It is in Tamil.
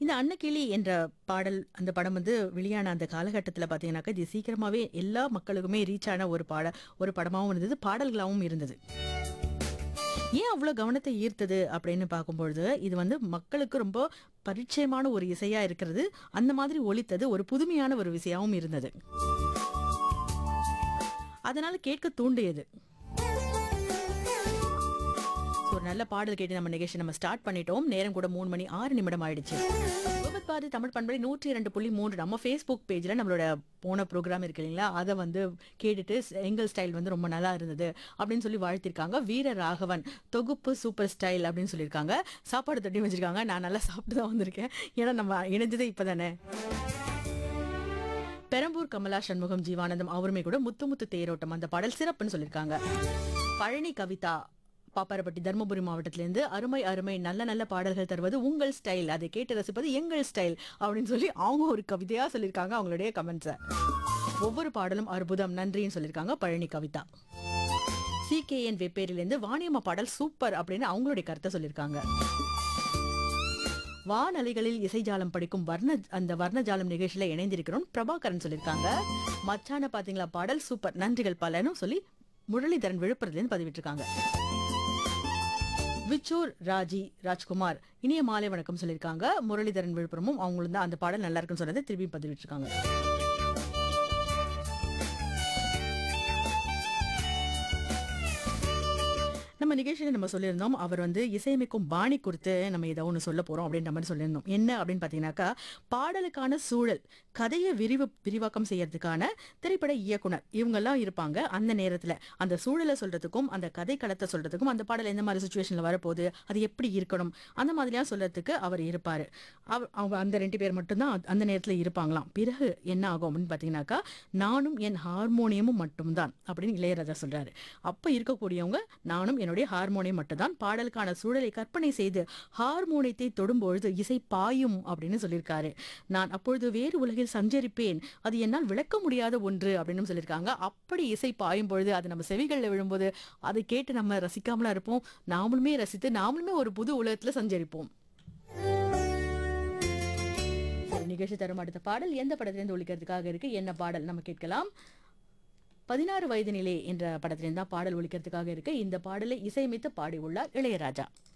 இந்த அன்னக்கிளி என்ற பாடல் அந்த படம் வந்து வெளியான அந்த காலகட்டத்தில் பார்த்தீங்கன்னாக்கா இது சீக்கிரமாகவே எல்லா மக்களுக்குமே ரீச் ஆன ஒரு பாட ஒரு படமாகவும் இருந்தது பாடல்களாகவும் இருந்தது ஏன் அவ்வளோ கவனத்தை ஈர்த்தது அப்படின்னு பார்க்கும்பொழுது இது வந்து மக்களுக்கு ரொம்ப பரிச்சயமான ஒரு இசையா இருக்கிறது அந்த மாதிரி ஒலித்தது ஒரு புதுமையான ஒரு விஷயமாவும் இருந்தது அதனால கேட்க தூண்டியது So, ஒரு நல்ல பாடல் கேட்டு நம்ம நிகழ்ச்சி நம்ம ஸ்டார்ட் பண்ணிட்டோம் நேரம் கூட மூணு மணி ஆறு நிமிடம் ஆயிடுச்சு விபத் பாரதி தமிழ் பண்பலை நூற்றி இரண்டு புள்ளி மூன்று நம்ம ஃபேஸ்புக் பேஜில் நம்மளோட போன ப்ரோக்ராம் இருக்கு இல்லைங்களா அதை வந்து கேட்டுட்டு ஸ்- எங்கள் ஸ்டைல் வந்து ரொம்ப நல்லா இருந்தது அப்படின்னு சொல்லி வாழ்த்திருக்காங்க வீர ராகவன் தொகுப்பு சூப்பர் ஸ்டைல் அப்படின்னு சொல்லியிருக்காங்க சாப்பாடு தட்டி வச்சிருக்காங்க நான் நல்லா சாப்பிட்டு தான் வந்திருக்கேன் ஏன்னா நம்ம இணைஞ்சதே இப்போதானே பெரம்பூர் கமலா சண்முகம் ஜீவானந்தம் அவருமே கூட முத்து முத்து தேரோட்டம் அந்த பாடல் சிறப்புன்னு சொல்லியிருக்காங்க பழனி கவிதா பாப்பாரப்பட்டி தருமபுரி மாவட்டத்திலேருந்து அருமை அருமை நல்ல நல்ல பாடல்கள் தருவது உங்கள் ஸ்டைல் அதை கேட்டு ரசிப்பது எங்கள் ஸ்டைல் அப்படின்னு சொல்லி அவங்க ஒரு கவிதையா சொல்லியிருக்காங்க அவங்களுடைய கமெண்ட்ஸை ஒவ்வொரு பாடலும் அற்புதம் நன்றின்னு சொல்லியிருக்காங்க பழனி கவிதா சிகேஎன் வெப்பேரிலேருந்து வாணியம்மா பாடல் சூப்பர் அப்படின்னு அவங்களுடைய கருத்தை சொல்லியிருக்காங்க வானலைகளில் இசைஜாலம் படிக்கும் வர்ண அந்த வர்ணஜாலம் நிகழ்ச்சியில இணைந்திருக்கிறோம் பிரபாகரன் சொல்லியிருக்காங்க மச்சான பாத்தீங்களா பாடல் சூப்பர் நன்றிகள் பலனும் சொல்லி முரளிதரன் விழுப்புரத்துலேருந்து பதிவிட்டிருக்காங்க விச்சூர் ராஜி ராஜ்குமார் இனிய மாலை வணக்கம் சொல்லியிருக்காங்க முரளிதரன் விழுப்புரமும் அவங்களும் தான் அந்த பாடல் நல்லா இருக்குன்னு சொன்னதை திருப்பி பதிவிட்டிருக்காங்க நம்ம நிகழ்ச்சியில நம்ம சொல்லியிருந்தோம் அவர் வந்து இசையமைக்கும் பாணி குறித்து நம்ம ஏதோ ஒன்று சொல்ல போறோம் அப்படின்ற மாதிரி சொல்லியிருந்தோம் என்ன அப்படின்னு பார்த்தீங்கன்னாக்கா பாடலுக்கான சூழல் கதையை விரிவு விரிவாக்கம் செய்யறதுக்கான திரைப்பட இயக்குனர் இவங்கெல்லாம் இருப்பாங்க அந்த நேரத்தில் அந்த சூழலை சொல்றதுக்கும் அந்த கதை களத்தை சொல்றதுக்கும் அந்த பாடல் எந்த மாதிரி சுச்சுவேஷனில் வரப்போகுது அது எப்படி இருக்கணும் அந்த மாதிரிலாம் சொல்றதுக்கு அவர் இருப்பார் அவர் அவங்க அந்த ரெண்டு பேர் மட்டும்தான் அந்த- அந்த நேரத்தில் இருப்பாங்களாம் பிறகு என்ன ஆகும் அப்படின்னு பார்த்தீங்கன்னாக்கா நானும் என் ஹார்மோனியமும் மட்டும்தான் அப்படின்னு இளையராஜா சொல்றாரு அப்போ இருக்கக்கூடியவங்க நானும் என்னுடைய ஹார்மோனியம் மட்டும்தான் பாடலுக்கான சூழலை கற்பனை செய்து ஹார்மோனியத்தை தொடும்பொழுது இசை பாயும் அப்படின்னு சொல்லியிருக்காரு நான் அப்பொழுது வேறு உலகில் சஞ்சரிப்பேன் அது என்னால் விளக்க முடியாத ஒன்று அப்படின்னு சொல்லியிருக்காங்க அப்படி இசை பாயும் பொழுது அது நம்ம செவிகளில் விழும்போது அதை கேட்டு நம்ம ரசிக்காமலா இருப்போம் நாமளுமே ரசித்து நாமளுமே ஒரு புது உலகத்துல சஞ்சரிப்போம் சரி, நிகழ்ச்சி தரும் அடுத்த பாடல் எந்த படத்திலிருந்து ஒழிக்கிறதுக்காக இருக்கு என்ன பாடல் நம்ம கேட்கலாம் பதினாறு வயது நிலை என்ற படத்திலிருந்து தான் பாடல் ஒழிக்கிறதுக்காக இருக்கு இந்த பாடலை இசையமைத்து பாடியுள்ளார் இளையராஜா